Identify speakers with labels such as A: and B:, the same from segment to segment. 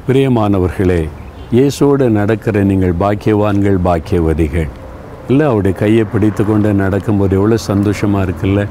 A: பிரியமானவர்களே இயேசோடு நடக்கிற நீங்கள் பாக்கியவான்கள் பாக்கியவதிகள் இல்லை அவருடைய கையை பிடித்து கொண்டு நடக்கும்போது எவ்வளோ சந்தோஷமாக இருக்குல்ல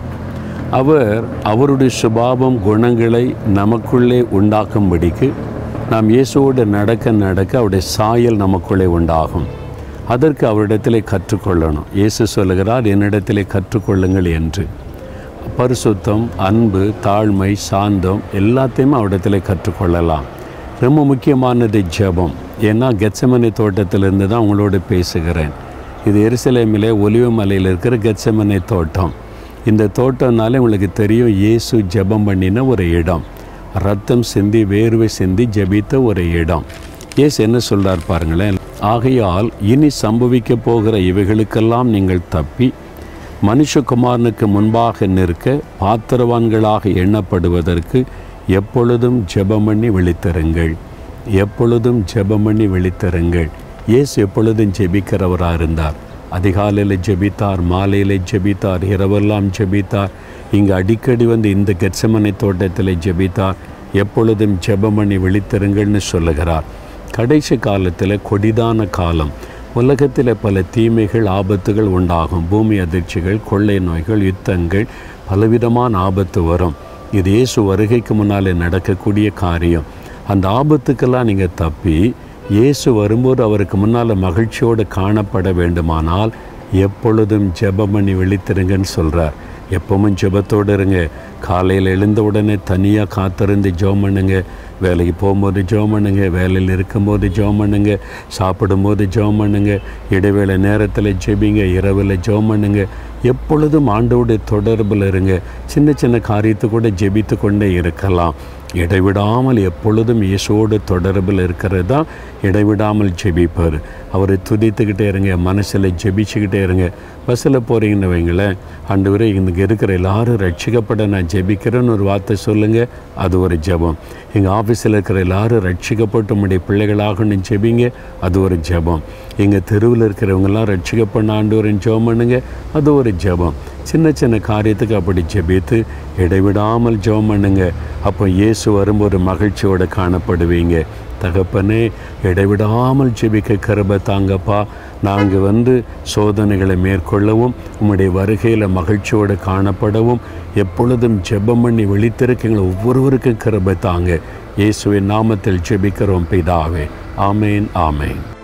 A: அவர் அவருடைய சுபாவம் குணங்களை நமக்குள்ளே உண்டாக்கும்படிக்கு நாம் இயேசுவோடு நடக்க நடக்க அவருடைய சாயல் நமக்குள்ளே உண்டாகும் அதற்கு அவரிடத்திலே கற்றுக்கொள்ளணும் இயேசு சொல்லுகிறார் என்னிடத்திலே கற்றுக்கொள்ளுங்கள் என்று பரிசுத்தம் அன்பு தாழ்மை சாந்தம் எல்லாத்தையுமே அவரிடத்திலே கற்றுக்கொள்ளலாம் ரொம்ப முக்கியமானது ஜெபம் ஏன்னா கெச்சமனை தோட்டத்திலிருந்து தான் உங்களோடு பேசுகிறேன் இது எருசலேமிலே ஒலிவ மலையில் இருக்கிற கெச்சமனை தோட்டம் இந்த தோட்டம்னாலே உங்களுக்கு தெரியும் இயேசு ஜெபம் பண்ணின ஒரு இடம் ரத்தம் சிந்தி வேர்வை சிந்தி ஜெபித்த ஒரு இடம் இயேசு என்ன சொல்றார் பாருங்களேன் ஆகையால் இனி சம்பவிக்க போகிற இவைகளுக்கெல்லாம் நீங்கள் தப்பி மனுஷகுமாரனுக்கு முன்பாக நிற்க பாத்திரவான்களாக எண்ணப்படுவதற்கு எப்பொழுதும் ஜெபம் பண்ணி விழித்திருங்கள் எப்பொழுதும் ஜெபம் பண்ணி விழித்திருங்கள் இயேசு எப்பொழுதும் ஜெபிக்கிறவராக இருந்தார் அதிகாலையில் ஜெபித்தார் மாலையில் ஜெபித்தார் இரவெல்லாம் ஜெபித்தார் இங்கு அடிக்கடி வந்து இந்த கெச்சமனை தோட்டத்தில் ஜெபித்தார் எப்பொழுதும் ஜெபம் பண்ணி விழித்திருங்கள்னு சொல்லுகிறார் கடைசி காலத்தில் கொடிதான காலம் உலகத்தில் பல தீமைகள் ஆபத்துகள் உண்டாகும் பூமி அதிர்ச்சிகள் கொள்ளை நோய்கள் யுத்தங்கள் பலவிதமான ஆபத்து வரும் இது இயேசு வருகைக்கு முன்னாலே நடக்கக்கூடிய காரியம் அந்த ஆபத்துக்கெல்லாம் நீங்கள் தப்பி இயேசு வரும்போது அவருக்கு முன்னால் மகிழ்ச்சியோடு காணப்பட வேண்டுமானால் எப்பொழுதும் ஜெபம் பண்ணி விழித்திருங்கன்னு சொல்கிறார் எப்பவும் ஜெபத்தோடு இருங்க காலையில் எழுந்த உடனே தனியாக காத்திருந்து ஜெபம் பண்ணுங்க வேலைக்கு போகும்போது ஜெபம் பண்ணுங்க வேலையில் இருக்கும்போது ஜெபம் பண்ணுங்க சாப்பிடும்போது ஜெபம் பண்ணுங்க இடைவேளை நேரத்தில் ஜெபிங்க இரவில் ஜெபம் பண்ணுங்க எப்பொழுதும் ஆண்டோடைய தொடர்பில் இருங்க சின்ன சின்ன காரியத்தை கூட ஜெபித்து கொண்டே இருக்கலாம் இடைவிடாமல் எப்பொழுதும் இயேசுவோடு தொடர்பில் இருக்கிறது தான் இடைவிடாமல் ஜெபிப்பார் அவரை துதித்துக்கிட்டே இருங்க மனசில் ஜெபிச்சுக்கிட்டே இருங்க பஸ்ஸில் போகிறீங்கன்னு வைங்களேன் ஆண்டவரே இங்கே இருக்கிற எல்லாரும் ரட்சிக்கப்பட நான் ஜெபிக்கிறேன்னு ஒரு வார்த்தை சொல்லுங்கள் அது ஒரு ஜெபம் எங்கள் ஆஃபீஸில் இருக்கிற எல்லாரும் ரட்சிக்கப்பட்டு உம்முடைய பிள்ளைகளாகணும் ஜெபிங்க அது ஒரு ஜெபம் எங்கள் தெருவில் இருக்கிறவங்கெல்லாம் ரட்சிக்கப்பட ஆண்டவரின் ஜெபம் பண்ணுங்க அது ஒரு ஜெபம் சின்ன சின்ன காரியத்துக்கு அப்படி ஜெபித்து இடைவிடாமல் ஜெபம் பண்ணுங்க அப்போ இயேசு வரும்போது மகிழ்ச்சியோடு காணப்படுவீங்க தகப்பனே இடைவிடாமல் ஜெபிக்க கருப தாங்கப்பா நாங்கள் வந்து சோதனைகளை மேற்கொள்ளவும் உம்முடைய வருகையில் மகிழ்ச்சியோடு காணப்படவும் எப்பொழுதும் ஜெபம் பண்ணி விழித்திருக்கீங்க ஒவ்வொருவருக்கும் கருப தாங்க இயேசுவின் நாமத்தில் ஜெபிக்கிறோம் பிதாவே ஆமேன் ஆமேன்